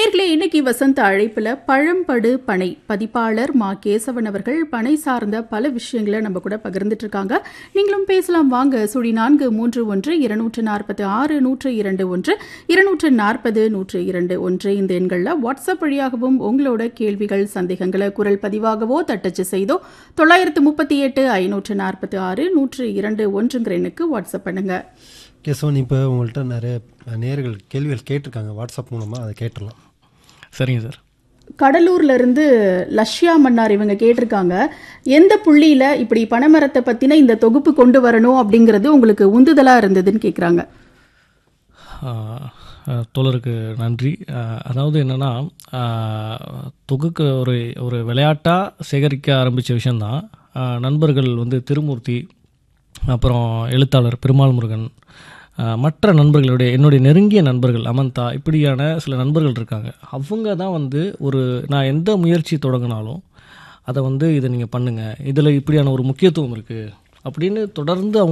நேர்களே இன்னைக்கு வசந்த அழைப்புல பழம்படு பனை பதிப்பாளர் மா கேசவன் அவர்கள் பனை சார்ந்த பல விஷயங்களை நம்ம கூட பகிர்ந்துட்டு இருக்காங்க நீங்களும் பேசலாம் வாங்க சுழி நான்கு மூன்று ஒன்று இருநூற்று நாற்பத்தி ஆறு நூற்று இரண்டு ஒன்று இருநூற்று நாற்பது நூற்று இரண்டு ஒன்று இந்த எண்களில் வாட்ஸ்அப் வழியாகவும் உங்களோட கேள்விகள் சந்தேகங்களை குரல் பதிவாகவோ தட்டச்சு செய்தோ தொள்ளாயிரத்து முப்பத்தி எட்டு ஐநூற்று நாற்பத்தி ஆறு நூற்று இரண்டு ஒன்றுங்கிற எண்ணுக்கு வாட்ஸ்அப் பண்ணுங்க கேசவன் இப்போ உங்கள்கிட்ட நிறைய நேர்கள் கேள்விகள் கேட்டிருக்காங்க வாட்ஸ்அப் மூலமாக அதை கேட்டுடலாம் சரிங்க சார் கடலூர்ல இருந்து லஷ்யா மன்னார் இவங்க கேட்டிருக்காங்க எந்த புள்ளியில இப்படி பனைமரத்தை பத்தின இந்த தொகுப்பு கொண்டு வரணும் அப்படிங்கிறது உங்களுக்கு உந்துதலா இருந்ததுன்னு கேக்குறாங்க ஆஹ், ஆஹ், தோழருக்கு நன்றி ஆஹ், அதாவது என்னென்னா தொகுக்க ஒரு ஒரு விளையாட்டாக சேகரிக்க ஆரம்பித்த விஷயந்தான் ஆஹ், நண்பர்கள் வந்து திருமூர்த்தி அப்புறம் எழுத்தாளர் பெருமாள் முருகன் ஆஹ், மற்ற நண்பர்களுடைய என்னுடைய நெருங்கிய நண்பர்கள் அமந்தா இப்படியான சில நண்பர்கள் இருக்காங்க அவங்க தான் வந்து ஒரு நான் எந்த முயற்சி தொடங்கினாலும் அதை வந்து இதை நீங்கள் பண்ணுங்கள் இதில் இப்படியான ஒரு முக்கியத்துவம் இருக்குது அப்படின்னு தொடர்ந்து அவங்க